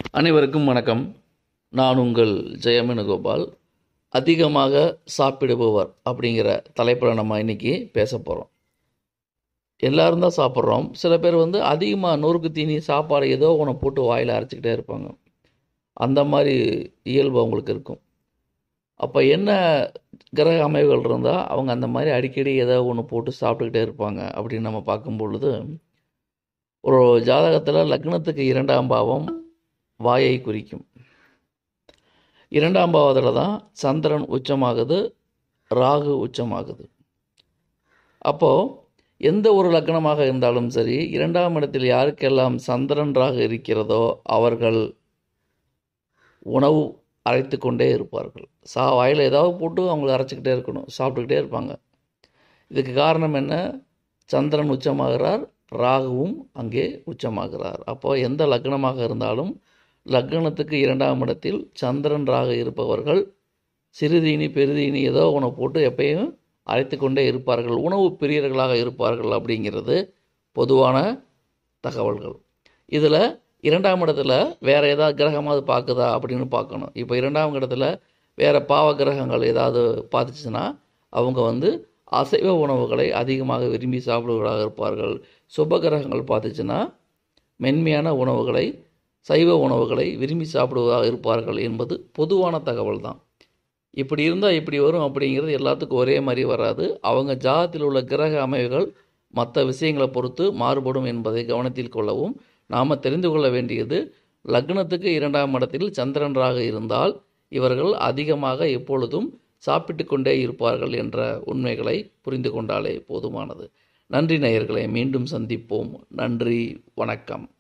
அனைவருக்கும் வணக்கம் நான் உங்கள் ஜெயமேனுகோபால் அதிகமாக சாப்பிடுபவர் அப்படிங்கிற தலைப்பில் நம்ம இன்றைக்கி பேச போகிறோம் எல்லாரும் தான் சாப்பிட்றோம் சில பேர் வந்து அதிகமாக நொறுக்கு தீனி சாப்பாடு ஏதோ ஒன்று போட்டு வாயில் அரைச்சிக்கிட்டே இருப்பாங்க அந்த மாதிரி இயல்பு அவங்களுக்கு இருக்கும் அப்போ என்ன கிரக அமைவுகள் இருந்தால் அவங்க அந்த மாதிரி அடிக்கடி ஏதோ ஒன்று போட்டு சாப்பிட்டுக்கிட்டே இருப்பாங்க அப்படின்னு நம்ம பார்க்கும் பொழுது ஒரு ஜாதகத்தில் லக்னத்துக்கு இரண்டாம் பாவம் வாயை குறிக்கும் இரண்டாம் பாவத்தில் தான் சந்திரன் உச்சமாகுது ராகு உச்சமாகுது அப்போது எந்த ஒரு லக்னமாக இருந்தாலும் சரி இரண்டாம் இடத்தில் யாருக்கெல்லாம் சந்திரன் ராகு இருக்கிறதோ அவர்கள் உணவு அரைத்து கொண்டே இருப்பார்கள் சா வாயில் ஏதாவது போட்டு அவங்கள அரைச்சிக்கிட்டே இருக்கணும் சாப்பிட்டுக்கிட்டே இருப்பாங்க இதுக்கு காரணம் என்ன சந்திரன் உச்சமாகிறார் ராகுவும் அங்கே உச்சமாகிறார் அப்போ எந்த லக்னமாக இருந்தாலும் லக்னத்துக்கு இரண்டாம் இடத்தில் சந்திரன் ராகு இருப்பவர்கள் சிறுதீனி பெருதீனி ஏதோ ஒன்று போட்டு எப்பயும் அழைத்து கொண்டே இருப்பார்கள் உணவு பிரியர்களாக இருப்பார்கள் அப்படிங்கிறது பொதுவான தகவல்கள் இதில் இரண்டாம் இடத்துல வேறு ஏதாவது கிரகமாவது பார்க்குதா அப்படின்னு பார்க்கணும் இப்போ இரண்டாம் இடத்துல வேறு பாவ கிரகங்கள் ஏதாவது பார்த்துச்சுன்னா அவங்க வந்து அசைவ உணவுகளை அதிகமாக விரும்பி சாப்பிடுவதாக இருப்பார்கள் சுப கிரகங்கள் பார்த்துச்சுன்னா மென்மையான உணவுகளை சைவ உணவுகளை விரும்பி சாப்பிடுவதாக இருப்பார்கள் என்பது பொதுவான தகவல் தான் இப்படி இருந்தால் இப்படி வரும் அப்படிங்கிறது எல்லாத்துக்கும் ஒரே மாதிரி வராது அவங்க ஜாதத்தில் உள்ள கிரக அமைவுகள் மற்ற விஷயங்களை பொறுத்து மாறுபடும் என்பதை கவனத்தில் கொள்ளவும் நாம் தெரிந்து கொள்ள வேண்டியது லக்னத்துக்கு இரண்டாம் இடத்தில் சந்திரன்றாக இருந்தால் இவர்கள் அதிகமாக எப்பொழுதும் சாப்பிட்டு கொண்டே இருப்பார்கள் என்ற உண்மைகளை புரிந்து கொண்டாலே போதுமானது நன்றி நேயர்களை மீண்டும் சந்திப்போம் நன்றி வணக்கம்